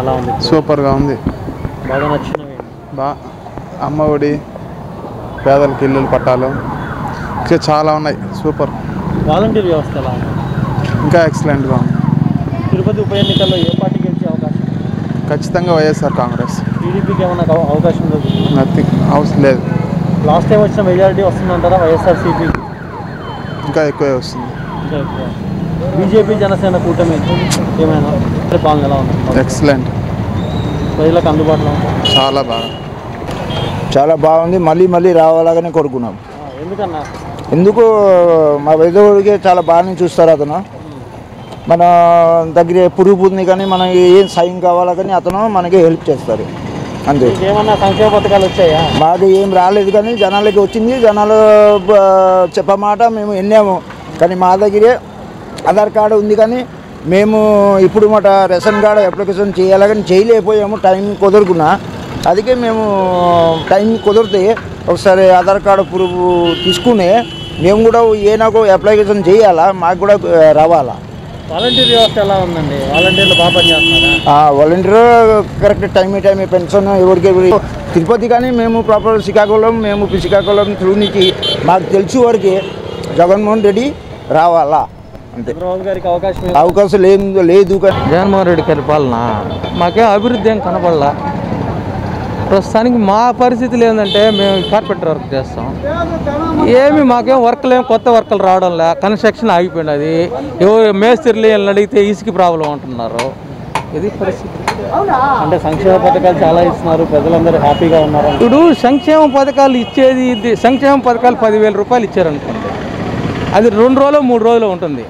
ఎలా ఉంది సూపర్గా ఉంది బాగా నచ్చినవి బా అమ్మ ఒడి పేదలకి ఇల్లులు పట్టాలు ఇంకా చాలా ఉన్నాయి సూపర్ వాలంటీర్ వ్యవస్థ ఎలా ఉంది ఇంకా ఎక్సలెంట్గా ఉంది తిరుపతి ఉప ఎన్నికల్లో ఏ పార్టీ గెలిచే అవకాశం ఖచ్చితంగా వైఎస్ఆర్ కాంగ్రెస్ టీడీపీకి ఏమైనా అవ- అవకాశం ఉందా నథింగ్ అవసరం లేదు లాస్ట్ టైం వచ్చిన మెజారిటీ వస్తుందంటారా వైఎస్ఆర్సీపీ ఇంకా ఎక్కువే వస్తుంది ఇంకా ఎక్కువ బీజేపీ జనసేన కూటమి ఏమైనా పాలన ఎలా ఉంది ఎక్సలెంట్ ప్రజలకు అందుబాటులో ఉంది చాలా బాగా చాలా బాగుంది మళ్ళీ మళ్ళీ రావాలని కోరుకున్నాం ఆ, ఎందుకన్నా ఎందుకు మా వైద్యుడికి చాలా బాగానే చూస్తారు అతను మన దగ్గర పురుగు ఉంది కానీ మనం ఏం సాయం కావాలా కానీ అతను మనకి హెల్ప్ చేస్తారు అంతే మీకు ఏమన్నా సంక్షేమ పథకాలు వచ్చాయా మాకు ఏం రాలేదు కానీ జనాలకి వచ్చింది జనాలు బ- చెప్పమాట మేము వెళ్ళాము కానీ మా దగ్గరే ఆధార్ కార్డు ఉంది కానీ మేము ఇప్పుడు మాట రేషన్ కార్డు అప్లికేషన్ చేయాలి కానీ చేయలేకపోయాము టైం కుదరకున్నా అందుకే మేము టైం కుదిరితే ఒకసారి ఆధార్ కార్డు పురుగు తీసుకుని మేము కూడా ఏనాకో అప్లికేషన్ చేయాలా మాకు కూడా ఆ, రావాలా వాలంటీర్ వ్యవస్థ ఎలా ఉందండి వాలంటీర్లు బాగా పనిచేస్తున్నారా volunteer correct time time pension ఎవరికి ఎవరి- తిరుపతి కానీ మేము ప్రాపర్ శ్రీకాకుళం మేము శ్రీకాకుళం త్రూ నుంచి మాకు తెలిసి వరకు జగన్మోహన్ రెడ్డి రావాలా అంతే చంద్రబాబు గారికి అవకాశం ఇవ్వ- అవకాశం లేదు లేదు కానీ జగన్మోహన్ రెడ్డి గారి పాలన మాకేం అభివృద్ధి ఏం కనపడలా ప్రస్తుతానికి మా పరిస్థితులు ఏంటంటే మేము కార్పెంటర్ వర్క్ చేస్తాం ఏమి మాకేం వర్క్లు ఏం కొత్త వర్క్లు రావడం లే కన్స్ట్రక్షన్ ఆగిపోయినది ఎవరు మేస్త్రిలు వీళ్ళని అడిగితే ఇసుక ప్రాబ్లం అంటున్నారు ఇది పరిస్థితి అంటే సంక్షేమ పథకాలు చాలా ఇస్తున్నారు ప్రజలందరూ హ్యాపీగా ఉన్నారు ఇప్పుడు సంక్షేమ పథకాలు ఇచ్చేది ఇది సంక్షేమ పథకాలు పదివేల రూపాయలు ఇచ్చారనుకోండి అది రెండు రోజులు మూడు రోజులు ఉంటుంది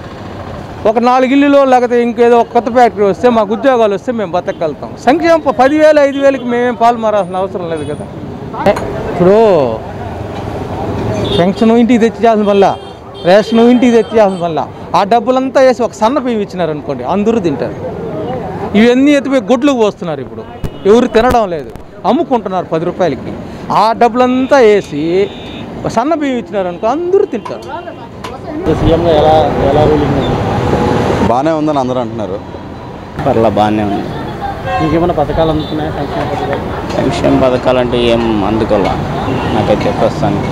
ఒక నాలుగు ఇల్లులో లేకపోతే ఇంకేదో ఒక కొత్త ఫ్యాక్టరీ వస్తే మాకు ఉద్యోగాలు వస్తే మేము బతకగలుగుతాం సంక్షేమ ప- పదివేలు ఐదు వేలకి మేమేం పాలు మారాల్సిన అవసరం లేదు కదా ఇప్పుడు పెన్షన్ ఇంటికి తెచ్చేయాల్సిన వల్ల రేషన్ ఇంటికి తెచ్చేయాల్సిన వల్ల ఆ డబ్బులంతా వేసి ఒక సన్న బియ్యం ఇచ్చినారు అనుకోండి అందరూ తింటారు ఇవన్నీ ఎత్తిపోయి గుడ్లకు పోస్తున్నారు ఇప్పుడు ఎవరు తినడం లేదు అమ్ముకుంటున్నారు పది రూపాయలకి ఆ డబ్బులంతా వేసి సన్న బియ్యం ఇచ్చినారు అనుకో అందరూ తింటారు సీఎంగా ఎలా ఎలా రూలింగ్ ఉంది బాగానే ఉందని అందరూ అంటున్నారు పర్లా బాగానే ఉంది మీకు ఏమైనా పథకాలు అందుతున్నాయా సంక్షేమ పథకాలు సంక్షేమ పథకాలు అంటే ఏం అందుకోలే నాకైతే ప్రస్తుతానికి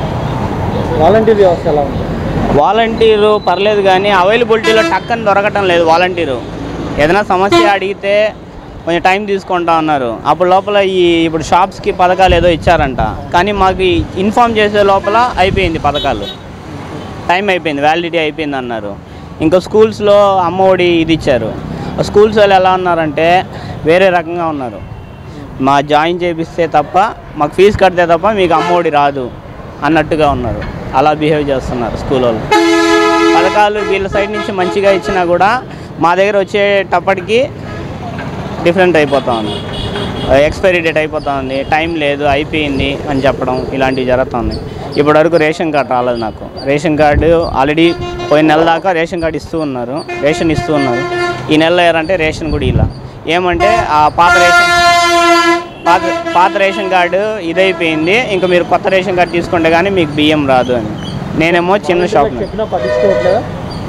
వాలంటీర్ వ్యవస్థ ఎలా ఉంది వాలంటీరు పర్లేదు కానీ అవైలబిలిటీలో టక్కని దొరకటం లేదు వాలంటీరు ఏదైనా సమస్య అడిగితే కొంచెం టైం తీసుకుంటా ఉన్నారు అప్పుడు లోపల ఈ ఇప్పుడు షాప్స్కి పథకాలు ఏదో ఇచ్చారంట కానీ మాకు ఈ ఇన్ఫామ్ చేసే లోపల అయిపోయింది పథకాలు టైం అయిపోయింది వ్యాలిడిటీ అయిపోయింది అన్నారు ఇంకా స్కూల్స్లో అమ్మఒడి ఇది ఇచ్చారు స్కూల్స్ వాళ్ళు ఎలా ఉన్నారంటే వేరే రకంగా ఉన్నారు మా జాయిన్ చేపిస్తే తప్ప మాకు ఫీజు కడితే తప్ప మీకు అమ్మఒడి రాదు అన్నట్టుగా ఉన్నారు అలా బిహేవ్ చేస్తున్నారు స్కూల్ వాళ్ళు పథకాలు వీళ్ళ సైడ్ నుంచి మంచిగా ఇచ్చినా కూడా మా దగ్గర వచ్చేటప్పటికి డిఫరెంట్ అయిపోతా ఉంది ఎక్స్పైరీ డేట్ అయిపోతా ఉంది టైం లేదు అయిపోయింది అని చెప్పడం ఇలాంటివి జరుగుతుంది ఇప్పటి వరకు రేషన్ కార్డు రాలేదు నాకు రేషన్ కార్డు ఆల్రెడీ పోయిన నెల దాకా రేషన్ కార్డు ఇస్తూ ఉన్నారు రేషన్ ఇస్తూ ఉన్నారు ఈ నెలలో ఏరంటే రేషన్ కూడా ఇలా ఏమంటే ఆ పాత రేషన్ పాత పాత రేషన్ కార్డు ఇదైపోయింది ఇంకా మీరు కొత్త రేషన్ కార్డు తీసుకుంటే కానీ మీకు బియ్యం రాదు అని నేనేమో చిన్న షాప్ చెప్పినా పట్టించుకోవట్లేదా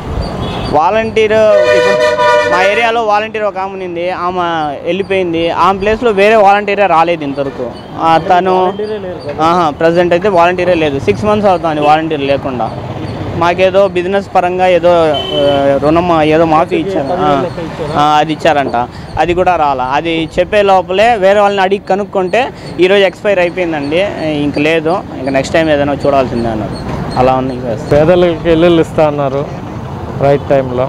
వాలంటీర్ ఇప్పుడు మా ఏరియాలో వాలంటీర్ ఒక ఆమె ఉంది ఆమె వెళ్ళిపోయింది ఆమె ప్లేస్లో వేరే వాలంటీరే రాలేదు ఇంతవరకు ఆ, తను ప్రజెంట్ అయితే వాలంటీరే లేదు సిక్స్ మంత్స్ అవుతుంది వాలంటీర్ లేకుండా మాకేదో బిజినెస్ పరంగా ఏదో ఆ, రుణం ఏదో మాఫీ ఇచ్చారు ఆ, ఆ, అది ఇచ్చారంట అది కూడా రాలా అది చెప్పే లోపలే వేరే వాళ్ళని అడిగి కనుక్కుంటే ఈరోజు ఎక్స్పైర్ అయిపోయిందండి ఇంక లేదు ఇంక నెక్స్ట్ టైం ఏదైనా చూడాల్సిందే అన్నారు అలా ఉంది ఇంకా పేదలకి ఇల్లులు ఇస్తా అన్నారు రైట్ టైంలో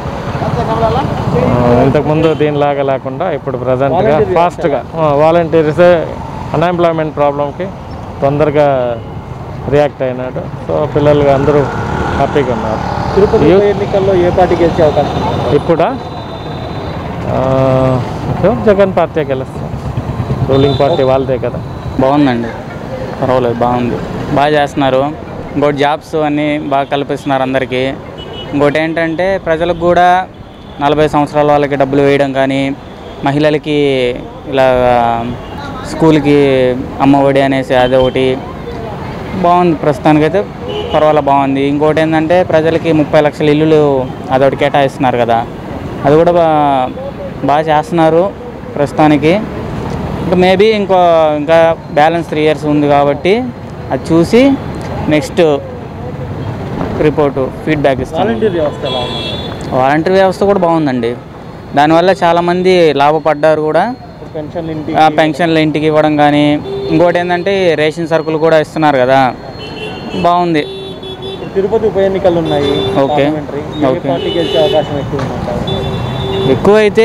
ఇంతకుముందు దీనిలాగా లేకుండా ఇప్పుడు ప్రజెంట్గా ఫాస్ట్గా వాలంటీర్సే అన్ఎంప్లాయ్మెంట్ ప్రాబ్లంకి తొందరగా రియాక్ట్ అయినాడు సో పిల్లలు అందరూ హ్యాపీగా ఉన్నారు తిరుపతి ఉప ఎన్నికల్లో ఏ పార్టీ గెలిచే అవకాశం ఉంది? ఇప్పుడా ఆ, ఏం జగన్ పార్టీ గెలుస్తాం రూలింగ్ పార్టీ వాళ్ళదే కదా బాగుందండి పర్వాలేదు బాగుంది బాగా చేస్తున్నారు ఇంకోటి జాబ్స్ అన్నీ బాగా కల్పిస్తున్నారు అందరికీ ఇంకోటి ఏంటంటే ప్రజలకు కూడా నలభై సంవత్సరాల వాళ్ళకి డబ్బులు వేయడం కానీ మహిళలకి ఇలా స్కూల్కి అమ్మ ఒడి అనేసి అదొకటి బాగుంది ప్రస్తుతానికైతే పర్వాలేదు బాగుంది ఇంకోటి ఏంటంటే ప్రజలకి ముప్పై లక్షల ఇల్లులు అదొకటి కేటాయిస్తున్నారు కదా అది కూడా బా- బాగా చేస్తున్నారు ప్రస్తుతానికి ఇంకా మేబీ ఇంకో ఇంకా బ్యాలెన్స్ త్రీ ఇయర్స్ ఉంది కాబట్టి అది చూసి నెక్స్ట్ రిపోర్టు ఫీడ్బ్యాక్ ఇస్తాను వాలంటీర్ వ్యవస్థ ఎలా ఉంది వాలంటీర్ వ్యవస్థ కూడా బాగుందండి దానివల్ల చాలామంది లాభపడ్డారు కూడా ఇప్పుడు పెన్షన్ ఇంటి ఆ పెన్షన్లు ఇంటికి ఇవ్వడం కానీ ఇంకోటి ఏంటంటే రేషన్ సరుకులు కూడా ఇస్తున్నారు కదా బాగుంది ఇప్పుడు తిరుపతి ఉప ఎన్నికలు ఉన్నాయి ఓకే. పార్లమెంటరీ. ఏ ఓకే. పార్టీ గెలిచే అవకాశం ఎక్కువ ఉందంటారు ఎక్కువైతే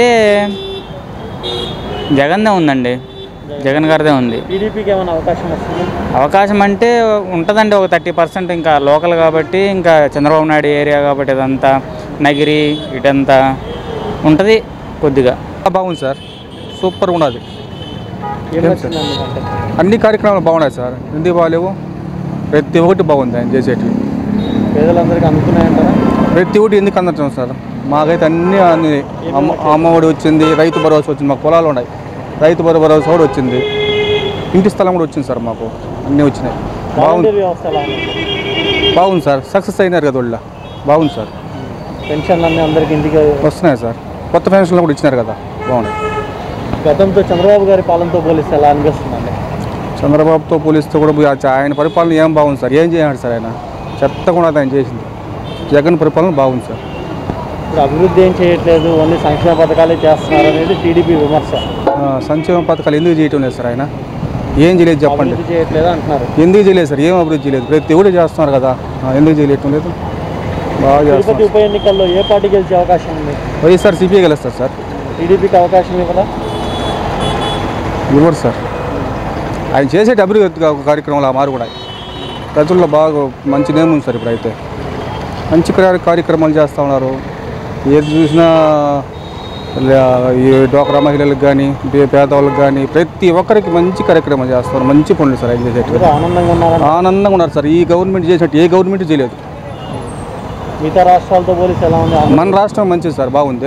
జగన్దే ఉందండి జగన్ గారిదే ఉంది టీడీపీకి ఏమైనా అవకాశం వస్తుంది అవకాశం అంటే ఉంటుందండి ఒక థర్టీ పర్సెంట్ ఇంకా లోకల్ కాబట్టి ఇంకా చంద్రబాబు నాయుడు ఏరియా కాబట్టి ఇదంతా నగిరి ఇటంతా ఉంటుంది కొద్దిగా బాగుంది సార్ సూపర్గా ఉన్నది ఏం నచ్చింది అందుకంటే అన్ని కార్యక్రమాలు బాగున్నాయి సార్ ఎందుకు బాగాలేవు ప్రతి ఒక్కటి బాగుంది ఆయన చేసేటివి పేదలందరికీ అందుకున్నాయంటారా ప్రతి ఒక్కటి ఎందుకు అందటం సార్ మాకైతే అన్ని అన్ని అమ్మ అమ్మఒడి వచ్చింది రైతు భరోసా వచ్చింది మాకు పొలాలు ఉన్నాయి రైతు భరో- భరోసా కూడా వచ్చింది ఇంటి స్థలం కూడా వచ్చింది సార్ మాకు అన్నీ వచ్చినాయి బాగుంది వాలంటీర్ వ్యవస్థ ఎలా ఉంది బాగుంది సార్ సక్సెస్ అయినారు కదా వాళ్ళ బాగుంది సార్ పెన్షన్లు అన్నీ అందరికి ఇంటికి వస్తున్నాయి సార్ కొత్త పెన్షన్లు కూడా ఇచ్చినారు కదా బాగున్నాయి గతంతో చంద్రబాబు గారి పాలనతో పోలిస్తే ఎలా అనిపిస్తుందండి చంద్రబాబుతో పోలిస్తే కూడా బు- ఆయన పరిపాలన ఏం బాగుంది సార్ ఏం చేయాలి సార్ ఆయన చెత్త కూడా ఆయన చేసింది జగన్ పరిపాలన బాగుంది సార్ ఇప్పుడు అభివృద్ధి ఏం చేయట్లేదు ఓన్లీ సంక్షేమ పథకాలే చేస్తున్నారు అనేది టీడీపీ విమర్శ ఆ, సంక్షేమ పథకాలు ఎందుకు చేయటం లేదు సార్ ఆయన ఏం చేయలేదు చెప్పండి అభివృద్ధి చేయట్లేదు అంటున్నారు ఎందుకు చేయలేదు సార్ ఏం అభివృద్ధి చేయలేదు ప్రతి ఒక్కటి చేస్తున్నారు కదా ఆ, ఎందుకు చేయలేటం లేదు బాగా తిరుపతి చేస్తున్నారు ఉప ఎన్నికల్లో ఏ పార్టీ గెలిచే అవకాశం ఉంది వైఎస్ఆర్ సిపిఐ గెలుస్తారు సార్ టీడీపీకి అవకాశం ఇవ్వదా ఇవ్వరు సార్ ఆయన చేసే అభివృద్ధి కా- కార్యక్రమాలు ఆ మారు కూడా ప్రజల్లో బాగా మంచి నేమ్ ఉంది సార్ ఇప్పుడైతే మంచి కార్య- కార్యక్రమాలు చేస్తూ ఉన్నారు ఏది చూసినా లే- ఈ డోక్రా మహిళలకు కానీ పేదవాళ్ళకి కానీ ప్రతి ఒక్కరికి మంచి కార్యక్రమాలు చేస్తున్నారు మంచి పనులు సార్ ఆయన చేసేట్టు మీరు ఆనందంగా ఉన్నారని ఆనందంగా ఉన్నారు సార్ ఈ గవర్నమెంట్ చేసినట్టు ఏ గవర్నమెంట్ చేయలేదు మిగతా రాష్ట్రాలతో పోలిస్తే ఎలా ఉంది మన రాష్ట్రం మంచిది సార్ బాగుంది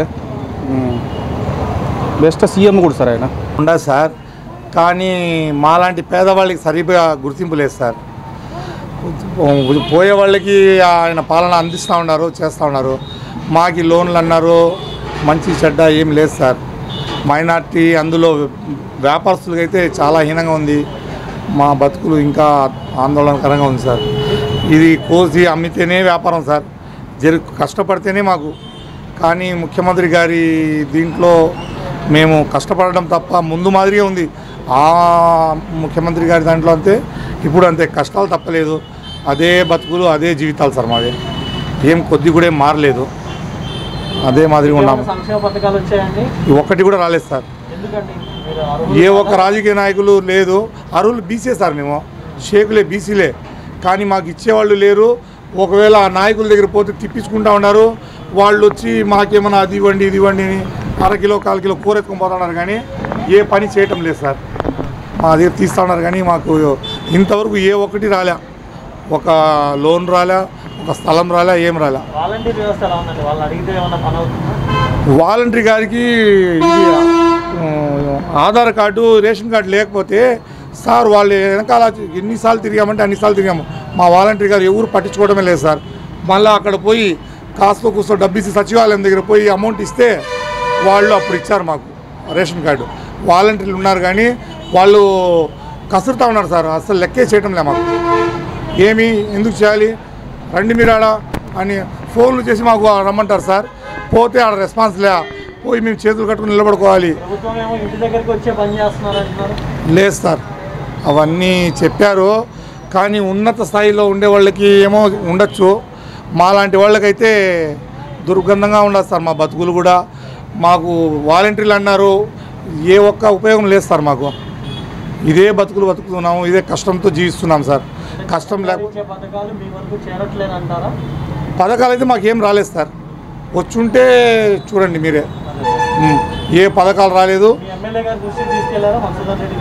బెస్ట్ సీఎం కూడా సార్ ఆయన ఉండదు సార్ కానీ మాలాంటి పేదవాళ్ళకి సరిగ్గా గుర్తింపు లేదు సార్ పోయే వాళ్ళకి ఆయన పాలన అందిస్తూ ఉన్నారు చేస్తూ ఉన్నారు మాకి లోన్లు అన్నారు మంచి చెడ్డ ఏం లేదు సార్ మైనార్టీ అందులో వ్యాపారస్తులకి అయితే చాలా హీనంగా ఉంది మా బతుకులు ఇంకా ఆందోళనకరంగా ఉంది సార్ ఇది కోసి అమ్మితేనే వ్యాపారం సార్ జరి కష్టపడితేనే మాకు కానీ ముఖ్యమంత్రి గారి దీంట్లో మేము కష్టపడడం తప్ప ముందు మాదిరిగా ఉంది ఆ ముఖ్యమంత్రి గారి దాంట్లో అంతే ఇప్పుడు అంతే కష్టాలు తప్పలేదు అదే బతుకులు అదే జీవితాలు సార్ మాది ఏం కొద్ది కూడా ఏం మారలేదు అదే మాదిరిగా ఉన్నాము ఏమైనా సంక్షేమ పథకాలు వచ్చాయండి ఒక్కటి కూడా రాలేదు సార్ ఎందుకండి మీరు అర్హులు ఏ ఒక్క రాజకీయ నాయకులు లేదు అరువులు బీసీ సార్ మేము షేకులే బీసీలే కానీ మాకు ఇచ్చేవాళ్ళు లేరు ఒకవేళ ఆ నాయకుల దగ్గర పోతే తిప్పించుకుంటా ఉన్నారు వాళ్ళు వచ్చి మాకేమన్నా అది ఇవ్వండి ఇది ఇవ్వండి అని అరకిలో కాలు కిలో కూర ఎత్తుకొని పోతా ఉన్నారు కానీ ఏ పని చేయటం లేదు సార్ మా దగ్గర తీస్తా ఉన్నారు కానీ మాకు ఇంతవరకు ఏ ఒక్కటి రాలే ఒక లోన్ రాలే ఒక స్థలం రాలే ఏం రాలే వాలంటీర్ వ్యవస్థ ఎలా ఉందండి వాళ్ళు అడిగితే ఏమన్నా పని అవుతుందా వాలంటరీ గారికి ఇది ఆ, ఆధార్ కార్డు రేషన్ కార్డు లేకపోతే సార్ వాళ్ళు వెనకాల ఎన్నిసార్లు తిరిగామంటే అన్నిసార్లు తిరిగాము మా వాలంటరీ గారు ఎవరు పట్టించుకోవడమే లేదు సార్ మళ్ళీ అక్కడ పోయి కాస్త కూస్తో డబ్బు ఇచ్చి సచివాలయం దగ్గర పోయి అమౌంట్ ఇస్తే వాళ్ళు అప్పుడు ఇచ్చారు మాకు రేషన్ కార్డు వాలంటీర్లు ఉన్నారు కానీ వాళ్ళు కసురుతా ఉన్నారు సార్ అసలు లెక్కే చేయటం లే మాకు ఏమి ఎందుకు చేయాలి రండి మీరు ఆడ అని ఫోన్లు చేసి మాకు రమ్మంటారు సార్ పోతే ఆడ రెస్పాన్స్ లే పోయి మేము చేతులు కట్టుకుని నిలబడుకోవాలి ప్రభుత్వం ఏమో ఇంటి దగ్గరికి వచ్చే పని చేస్తున్నారు అంటున్నారు లేదు సార్ అవన్నీ చెప్పారు కానీ ఉన్నత స్థాయిలో ఉండే వాళ్ళకి ఏమో ఉండొచ్చు మాలాంటి వాళ్ళకైతే దుర్గంధంగా ఉండదు సార్ మా బతుకులు కూడా మాకు వాలంటీర్లు అన్నారు ఏ ఒక్క ఉపయోగం లేదు సార్ మాకు ఇదే బతుకులు బతుకుతున్నాము ఇదే కష్టంతో జీవిస్తున్నాం సార్ కష్టం లేకపోతే ఇచ్చే పథకాలు మీ వరకు చేరట్లేదు అంటారా పథకాలు అయితే మాకేం రాలేదు సార్ వచ్చుంటే చూడండి మీరే ఉమ్, ఏ పథకాలు రాలేదు మీ ఎమ్మెల్యే గారు దృష్టికి తీసుకెళ్లారా మధుసూదన్ రెడ్డి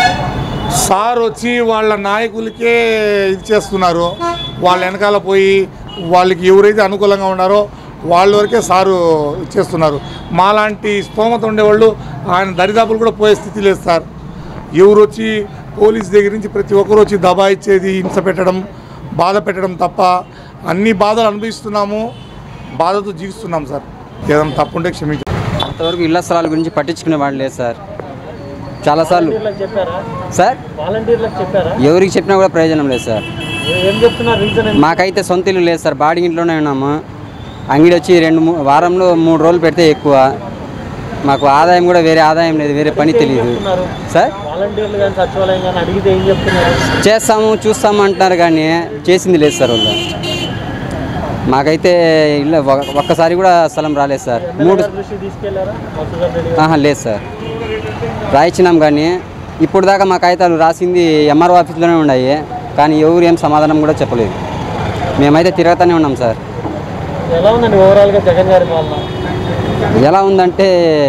గారు సార్ వచ్చి వాళ్ళ నాయకులకే ఇది చేస్తున్నారు వాళ్ళ వెనకాల పోయి వాళ్ళకి ఎవరైతే అనుకూలంగా ఉన్నారో వాళ్ళ వరకే సారు ఇచ్చేస్తున్నారు మాలాంటి స్తోమత ఉండేవాళ్ళు ఆయన దరిదాపులు కూడా పోయే స్థితి లేదు సార్ ఎవరు వచ్చి పోలీస్ దగ్గర నుంచి ప్రతి ఒక్కరు వచ్చి దబాయిచ్చేది హింస పెట్టడం బాధ పెట్టడం తప్ప అన్ని బాధలు అనుభవిస్తున్నాము బాధతో జీవిస్తున్నాం సార్ ఏదైనా తప్పుంటే క్షమించండి ఇంతవరకు ఇళ్ల స్థలాల గురించి పట్టించుకునే వాళ్ళు లేదు సార్ చాలాసార్లు వాలంటీర్లకు చెప్పారా సార్ వాలంటీర్లకు చెప్పారా ఎవరికి చెప్పినా కూడా ప్రయోజనం లేదు సార్ ఏం చెప్తున్నారు రీజన్ మాకైతే సొంత ఇల్లు లేదు సార్ బాడీ ఇంట్లోనే ఉన్నాము అంగడి వచ్చి రెండు మూ- వారంలో మూడు రోజులు పెడితే ఎక్కువ మాకు ఆదాయం కూడా వేరే ఆదాయం లేదు వేరే పని తెలియదు సార్ వాలంటీర్లు కానీ సచివాలయం కానీ అడిగితే ఏం చెప్తున్నారు చేస్తాము చూస్తాము అంటున్నారు కానీ చేసింది లేదు సార్ వాళ్ళు మాకైతే ఇల్లు ఒ- ఒక్కసారి కూడా స్థలం రాలేదు సార్ మూడు దృష్టి తీసుకెళ్లారా మధుసూదన్ రెడ్డి ఆహా లేదు సార్ రాయించినాం కానీ ఇప్పుడు దాకా మా కాగితాలు రాసింది ఎంఆర్ఓ ఆఫీస్లోనే ఉన్నాయి కానీ ఎవరు ఏం సమాధానం కూడా చెప్పలేదు మేమైతే తిరగతానే ఉన్నాం సార్ ఎలా ఉందండి ఓవరాల్గా జగన్ గారి పాలన ఎలా ఉందంటే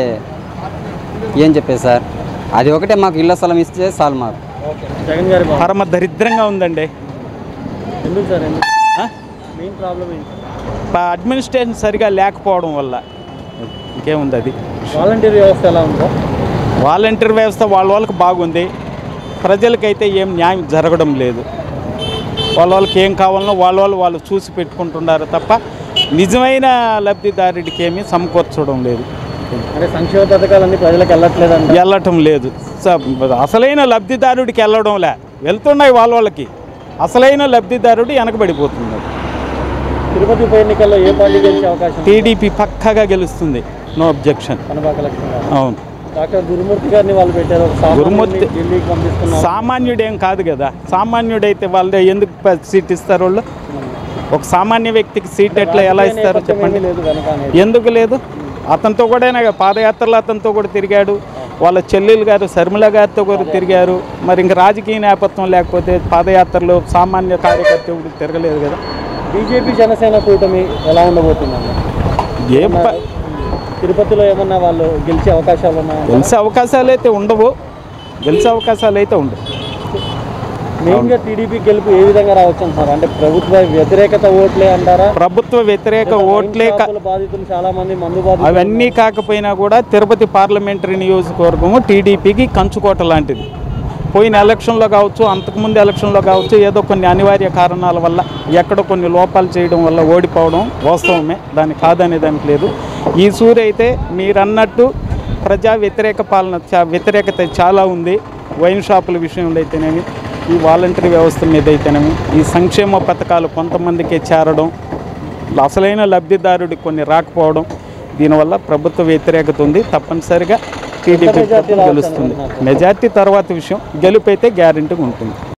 ఏం చెప్పేది సార్ అది ఒకటే మాకు ఇళ్ళ స్థలం ఇస్తే చాలు మాకు ఓకే జగన్ గారి పాలన పరమ దరిద్రంగా ఉందండి ఎందుకు సార్ ఎందుకు మెయిన్ ప్రాబ్లం ఏంటి ప- అడ్మినిస్ట్రేషన్ సరిగా లేకపోవడం వల్ల ఇంకేముంది అది వాలంటీర్ వ్యవస్థ ఎలా ఉందో వాలంటీర్ వ్యవస్థ వాళ్ళ వాళ్ళకి బాగుంది ప్రజలకైతే ఏం న్యాయం జరగడం లేదు వాళ్ళ వాళ్ళకి ఏం కావాలనో వాళ్ళ వాళ్ళు వాళ్ళు చూసి పెట్టుకుంటున్నారు తప్ప నిజమైన లబ్ధిదారుడికి ఏమీ సమకూర్చడం లేదు అంటే సంక్షేమ పథకాలన్నీ ప్రజలకు వెళ్ళట్లేదంట వెళ్ళటం లేదు స- అసలైన లబ్ధిదారుడికి వెళ్ళడంలే వెళ్తున్నాయి వాళ్ళ వాళ్ళకి అసలైన లబ్ధిదారుడు వెనకబడిపోతున్నాడు తిరుపతి ఉప ఎన్నికల్లో ఏ పార్టీ గెలిచే అవకాశం ఉంది? టీడీపీ పక్కగా గెలుస్తుంది నో అబ్జెక్షన్ కనబాక లక్ష్మి గారు. అవును డాక్టర్ గురుమూర్తి గారిని వాళ్ళు పెట్టారు ఒక సామాన్యుడిని గురుమూర్తి- ఢిల్లీకి పంపిస్తున్నారు సామాన్యుడేం కాదు కదా సామాన్యుడైతే వాళ్ళు ఎందుకు ప- సీట్ ఇస్తారు వాళ్ళు ఒక సామాన్య వ్యక్తికి సీట్ ఎట్లా ఎలా ఇస్తారో చెప్పండి లేదు వెనక అనేది. ఎందుకు లేదు అతనితో కూడా పాదయాత్రలో అతనితో కూడా తిరిగాడు వాళ్ళ చెల్లెలు గారు శర్మిల గారితో కూడా తిరిగారు మరి ఇంక రాజకీయ నేపథ్యం లేకపోతే పాదయాత్రలో సామాన్య కార్యకర్త ఎవరు తిరగలేదు కదా బీజేపీ జనసేన కూటమి ఎలా ఉండబోతుందండి ఏం ప- తిరుపతిలో ఏమన్నా వాళ్ళు గెలిచే అవకాశాలు ఉన్నాయా గెలిచే అవకాశాలు అయితే ఉండవు గెలిచే అవకాశాలు అయితే ఉండవు మెయిన్గా టీడీపీ గెలుపు ఏ విధంగా రావచ్చు అంటున్నారు అంటే ప్రభుత్వ వ్యతిరేకత ఓట్లే అంటారా ప్రభుత్వ వ్యతిరేక ఓట్లే క- షాపుల బాధితులు చాలా మంది మందు బాధితులు అవన్నీ కాకపోయినా కూడా తిరుపతి పార్లమెంటరీ నియోజకవర్గము టీడీపీకి కంచుకోట లాంటిది పోయిన ఎలక్షన్లో కావచ్చు అంతకుముందు ఎలక్షన్లో కావచ్చు ఏదో కొన్ని అనివార్య కారణాల వల్ల ఎక్కడో కొన్ని లోపాలు చేయడం వల్ల ఓడిపోవడం వాస్తవమే దాన్ని కాదనే దానికి లేదు ఈ సూరి అయితే మీరు అన్నట్టు ప్రజా వ్యతిరేక పాలన చా- వ్యతిరేకత చాలా ఉంది వైన్ షాపుల విషయంలో అయితేనేమి ఈ వాలంటరీ వ్యవస్థ మీద అయితేనేమి ఈ సంక్షేమ పథకాలు కొంతమందికే చేరడం అసలైన లబ్ధిదారుడికి కొన్ని రాకపోవడం దీనివల్ల ప్రభుత్వ వ్యతిరేకత ఉంది తప్పనిసరిగా టీడీపీ మెజార్టీ రావచ్చు గెలుస్తుంది అనుకుంటున్నారు? మెజార్టీ తర్వాత విషయం గెలుపు అయితే గ్యారెంటీగా ఉంటుంది